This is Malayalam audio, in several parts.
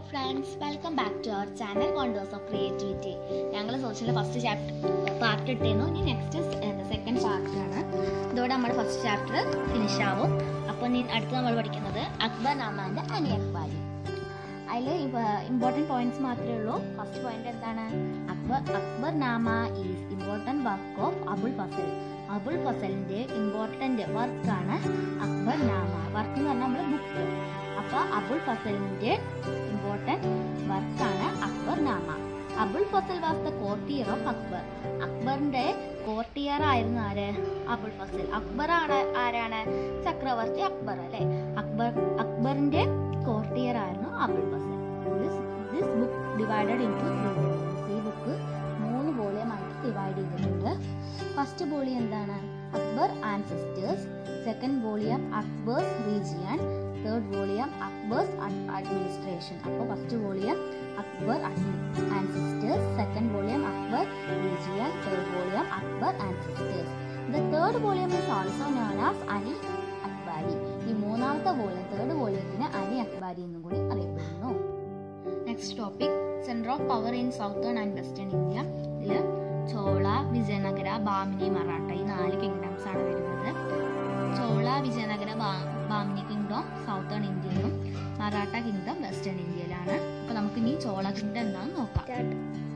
Friends welcome back to our channel contours of creativity ഞങ്ങൾ സോഷ്യൽ ഫസ്റ്റ് ചാപ്റ്റർ പാർട്ട് ഇട്ടിരുന്നു ഇനി നെക്സ്റ്റ് സെക്കൻഡ് പാർട്ടാണ് ഇതോടെ നമ്മുടെ ഫസ്റ്റ് ചാപ്റ്റർ ഫിനിഷ് ആവും അപ്പോൾ ഇനി അടുത്ത് നമ്മൾ പഠിക്കുന്നത് അക്ബർ നാമാൻ്റെ അനി അക്ബാരി അതിൽ ഇമ്പോർട്ടൻറ്റ് പോയിന്റ്സ് മാത്രമേ ഉള്ളൂ ഫസ്റ്റ് പോയിന്റ് എന്താണ് Akbar Akbar Nama is important work of Abul Fazal Abul ഫസലിൻ്റെ ഇമ്പോർട്ടൻ്റ് വർക്കാണ് അക്ബർ നാമ വർക്ക് എന്ന് പറഞ്ഞാൽ നമ്മൾ ബുക്ക് അപ്പോൾ അബുൾ ഫസലിൻ്റെ ഇമ്പോർട്ടൻറ്റ് വർക്കാണ് Akbar Nama Abul Fazal was the courtier of Akbar അക്ബറിന്റെ കോർട്ടിയർ ആയിരുന്നു ആര് അബുൾ ഫസൽ അക്ബർ ആണ് ആരാണ് ചക്രവർത്തി അക്ബർ അല്ലെ അക്ബർ അക്ബറിന്റെ കോർട്ടിയർ ആയിരുന്നു Abul Fazal this book divided into three volumes ഈ ബുക്ക് മൂന്ന് വോളിയം ആയിട്ട് ഡിവൈഡ് ചെയ്തിട്ടുണ്ട് ഫസ്റ്റ് വോളിയം എന്താണ് Akbar and sisters second volume Akbar's region third volume Akbar's administration അപ്പോൾ first volume Akbar and sisters second volume Akbar region third volume Akbar and sisters the third volume is also known as Ali Akbari ഈ മൂന്നാമത്തെ വോളിയം തേർഡ് വോളിയത്തിന് അലി അക്ബാരി എന്നും കൂടി അറിയപ്പെടുന്നു next topic centre of power in southern and western India ഇതിൽ ചോള വിജയനഗര ബാമിനി മറാഠ ഈ നാല് കിങ്ഡംസ് ആണ് വരുന്നത് ചോള വിജയനഗര ബാമിനി കിങ്ഡം സൗത്തേൺ ഇന്ത്യയിലും മറാഠ കിങ്ഡം വെസ്റ്റേൺ ഇന്ത്യയിലാണ് അപ്പോൾ നമുക്ക് ഇനി ചോള കിങ്ഡം എന്താണെന്ന് നോക്കാം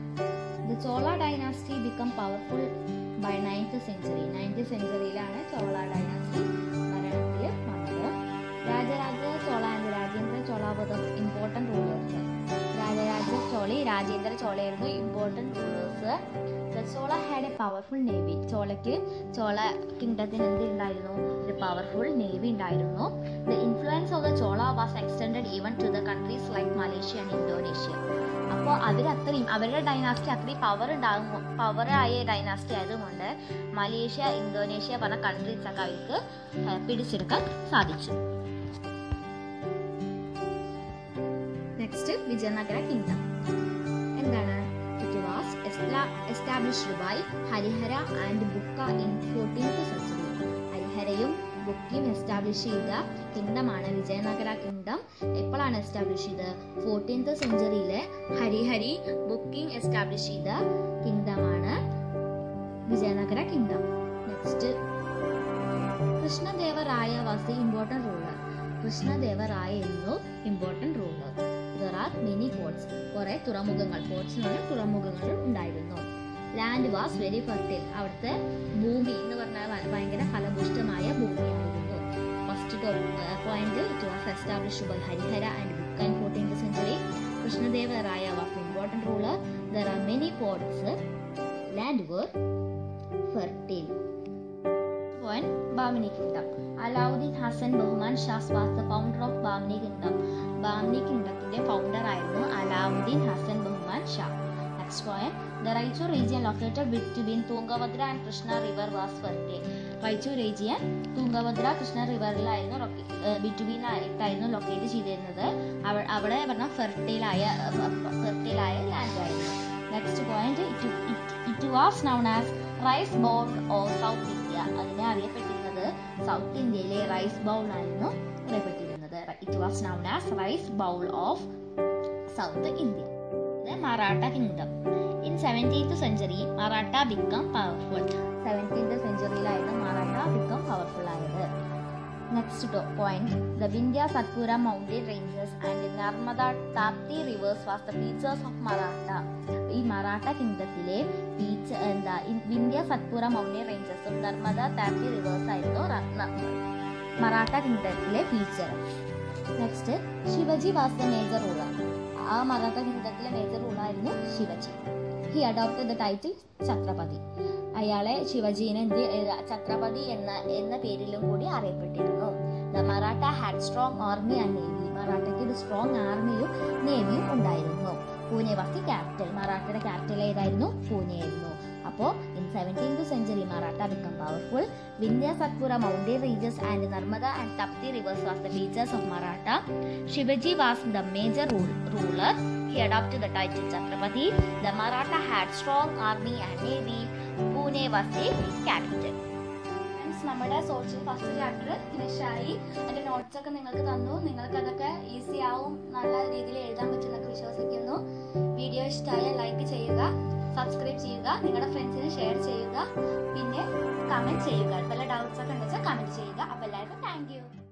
the Chola dynasty become powerful by ninth century ninth സെഞ്ചുറിയിലാണ് ചോള ഡൈനാസ്റ്റി ഭരണത്തിൽ വന്നത് Rajaraja Chola and Rajendra Chola were important rulers Rajaraja Chola Rajendra ചോളയായിരുന്നു important rulers the Chola had a powerful navy ചോളയ്ക്ക് ചോള കിങ്ഡത്തിന് എന്ത് ഉണ്ടായിരുന്നു ഒരു പവർഫുൾ നേവി ഉണ്ടായിരുന്നു the influence of the Chola was extended even to the countries like Malaysia and Indonesia അപ്പോൾ അവർ അത്രയും അവരുടെ ഡൈനാസ്റ്റി അത്രയും പവർ ഉണ്ടാകും പവർ ആയ ഡൈനാസ്റ്റി ആയതുകൊണ്ട് മലേഷ്യ ഇന്തോനേഷ്യ പറഞ്ഞ കൺട്രീസ് ഒക്കെ അവർക്ക് പിടിച്ചെടുക്കാൻ സാധിച്ചു നെക്സ്റ്റ് വിജയനഗര കിങ്ഡം എന്താണ് it was established by Harihara and Bukka in fourteenth century ഹരിഹരയും ബുക്കിയും എസ്റ്റാബ്ലിഷ് ചെയ്ത കിങ്ഡമാണ് വിജയനഗര കിങ്ഡം എപ്പോഴാണ് എസ്റ്റാബ്ലിഷ് ചെയ്തത് ഫോർട്ടീൻത്ത് സെഞ്ചുറിയിലെ ഹരിഹരി ബുക്കിംഗ് എസ്റ്റാബ്ലിഷ് ചെയ്ത കിങ്ഡമാണ് Vijayanagara kingdom next Krishnadevaraya was the important ruler കൃഷ്ണദേവറായിരുന്നു important ruler there are many ports കുറെ തുറമുഖങ്ങൾ പോർട്സ് എന്ന് പറഞ്ഞാൽ തുറമുഖങ്ങൾ ഉണ്ടായിരുന്നു ലാൻഡ് വാസ് വെരി ഫെർട്ടൈൽ അവിടുത്തെ ഭൂമി എന്ന് പറഞ്ഞാൽ ഭയങ്കര ഫലഭൂഷ്ടമായ ഭൂമിയായിരുന്നു first point it was established by Harihara and Bukka and fourteenth century Krishnadevaraya was important ruler there are many ports land were fertile point Bahmani kingdom Alauddin Hasan Bahman Shah's was the founder of Bahmani kingdom Bahmani കിങ്ഡത്തിന്റെ ഫൗണ്ടർ ആയിരുന്നു Alauddin Hasan Bahman Shah next point the Raichur region located between Tungabhadra and Krishna river was fertile Raichur region Tungabhadra Krishna റിവറിലായിരുന്നു ബിറ്റ്വീൻ ആയിട്ടായിരുന്നു ലൊക്കേറ്റ് ചെയ്തിരുന്നത് അവിടെ പറഞ്ഞാൽ ഫെർട്ടൈലായ ഫെർട്ടൈലായ ലാൻഡ് ആയിരുന്നു next point it was known as rice bowl of south India അതിനെ അറിയപ്പെട്ടിരുന്നത് സൗത്ത് ഇന്ത്യയിലെ റൈസ് ബൗൾ ആയിരുന്നു അറിയപ്പെട്ടിരുന്നത് it was known as rice bowl of south India Maratha kingdom in seventeenth century Maratha become powerful seventeenth സെഞ്ചുറിയിലായിരുന്നു മറാഠ ബിക്കം പവർഫുൾ ആയത് next point the Vindhya Satpura mountain ranges and Narmada Tapti rivers was the features of Maratha ഈ മറാഠ കിങ്ഡത്തിലെ ഫീച്ചർ എന്താ വിന്ധ്യ സത്പുര മൗണ്ടൻ റേഞ്ചസും നർമ്മദ താപ്തി റിവേഴ്സ് ആയിരുന്നു മറാഠ കിങ്ഡത്തിലെ feature next Shivaji was the major ruler ആ മറാഠ കിങ്ഡത്തിലെ മേജർ റൂളായിരുന്നു Shivaji he adopted the title Chhatrapati അയാളെ ശിവജീനെ എന്ത് ഛത്രപതി എന്ന എന്ന പേരിലും കൂടി അറിയപ്പെട്ടിരുന്നു the Maratha had strong army and navy മറാഠയ്ക്ക് ഒരു സ്ട്രോങ് ആർമിയും നേവിയും ഉണ്ടായിരുന്നു പൂനെ വാസ് ദി ക്യാപിറ്റൽ മറാഠയുടെ ക്യാപിറ്റൽ ഏതായിരുന്നു പൂനെ ആയിരുന്നു അപ്പോൾ in seventeenth century Maratha become powerful Vindhya Satpura mountain റീജസ് and Narmada and Tapti rivers was the features of Maratha Shivaji was the major ruler He adopted the title Chhatrapati. The Maratha had strong army and navy. Pune was the capital. Friends നമ്മുടെ സോഷ്യൽ ഫസ്റ്റ് ചാപ്റ്റർ ഫിനിഷായി അതിന്റെ നോട്ട്സ് ഒക്കെ നിങ്ങൾക്ക് തന്നു നിങ്ങൾക്ക് അതൊക്കെ ഈസി ആവും നല്ല രീതിയിൽ എഴുതാൻ പറ്റുന്നൊക്കെ വിശ്വസിക്കുന്നു വീഡിയോ ഇഷ്ടമായ ലൈക്ക് ചെയ്യുക സബ്സ്ക്രൈബ് ചെയ്യുക നിങ്ങളുടെ ഫ്രണ്ട്സിന് ഷെയർ ചെയ്യുക പിന്നെ കമൻറ്റ് ചെയ്യുക വല്ല ഡൗട്ട്സ് ഒക്കെ ഉണ്ടെച്ചാൽ കമൻറ്റ് ചെയ്യുക അപ്പോൾ എല്ലാവർക്കും താങ്ക് യു